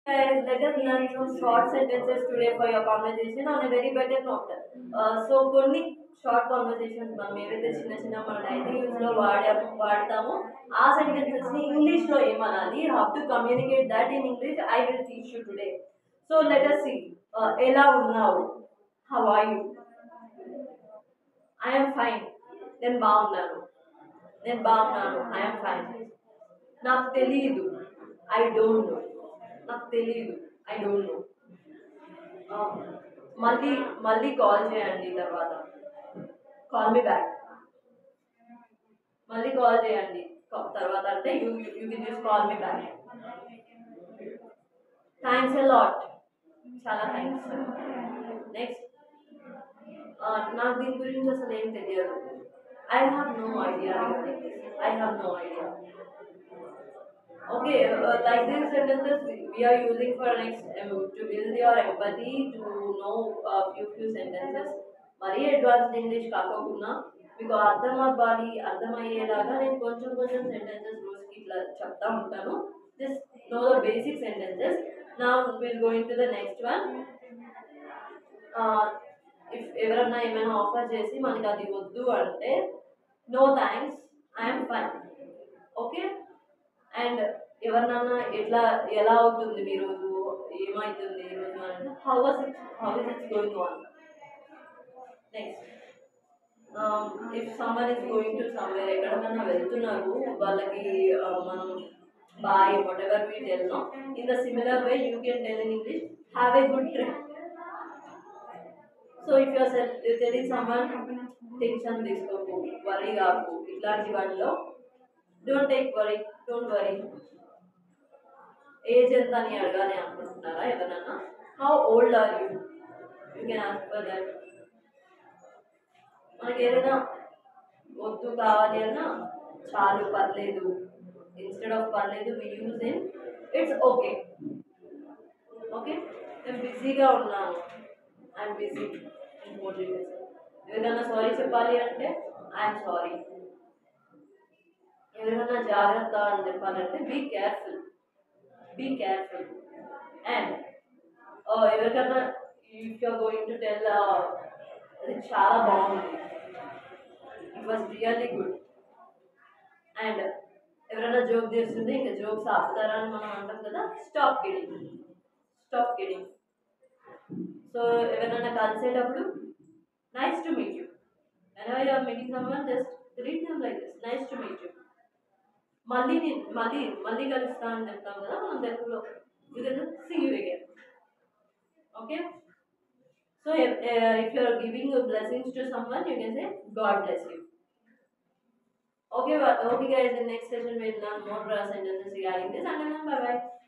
Guys, let us learn some short sentences today for your conversation on a very better note. Uh, so కొన్ని short conversations మనం ఏవైతే చిన్న చిన్న మన daily యూస్లో వాడాము వాడతామో ఆ సెంటెన్సెస్ని ఇంగ్లీష్లో ఏమనాలి how to communicate that in English I will teach you today so let us see ఎలా ఉన్నావు how are you I'm fine నేను బాగున్నాను నేను బాగున్నాను ఐఎమ్ ఫైన్ నాకు తెలియదు ఐ డోంట్ నో నాకు తెలియదు ఐ డోంట్ నో మళ్ళీ మళ్ళీ కాల్ చేయండి తర్వాత కాల్ మీ బ్యాక్ మళ్ళీ కాల్ చేయండి కా- తర్వాత అంటే you you can just call me back thanks a lot చాలా థ్యాంక్స్ నెక్స్ట్ నాకు దీని గురించి అసలు ఏం తెలియదు I have no idea I have no idea Okay, uh, like these sentences we we are using for next um, to build your empathy to know a few few sentences. మరీ advanced English కాకుండా మీకు అర్థం అవ్వాలి అర్థమయ్యేలాగా నేను కొంచెం కొంచెం sentences రోజుకి ఇట్లా చెప్తా ఉంటాను just know the basic sentences నా will going to the next one if ఎవరన్నా ఏమైనా ఆఫర్ చేసి మనకి అది వద్దు అంటే no thanks I'm fine okay and ఎవరినన్నా ఎట్లా ఎలా అవుతుంది మీ రోజు ఏమవుతుంది ఈ రోజు అంటే how was it how is it's going on next if summer is going to somewhere ఎక్కడికన్నా వెళ్తున్నారు వాళ్ళకి uh, మనం by whatever we tell no in the similar way you can tell in English have a good trip so if your telling summer tension తీసుకోకు worry కాకు ఇట్లాంటి వాటిలో don't take worry don't worry age ఎంత అని అడగాలి అనుకుంటున్నారా ఎవరన్నా how old are you you can ask for that మనకి ఏదైనా వద్దు కావాలి అన్నా చాలు పర్లేదు ఇన్స్టెడ్ ఆఫ్ పర్లేదు we use in it's okay okay నేను బిజీగా ఉన్నాను ఐఎమ్ బిజీ ఎవరికైనా సారీ చెప్పాలి అంటే ఐఎమ్ సారీ ఎవరికైనా జాగ్రత్త అని చెప్పాలంటే be careful be careful and ఎవరికైనా if your going to tell అది చాలా బాగుంది it was really good and ఎవరైనా జోక్ చేస్తుంటే ఇంకా జోక్స్ ఆపుతారా అని మనం అంటాం కదా stop kidding stop kidding so ఎవరైనా కలిసేటప్పుడు nice to meet you whenever you are meeting someone just greet them like this nice to meet you మళ్ళీ నీ- మళ్ళీ మళ్ళీ కలుస్తా అని చెప్తాం కదా మనం తెలుగులో you can see you again okay so if you are giving blessings to someone you can say God bless you okay okay guys in next session will learn more sentences regarding this and then bye bye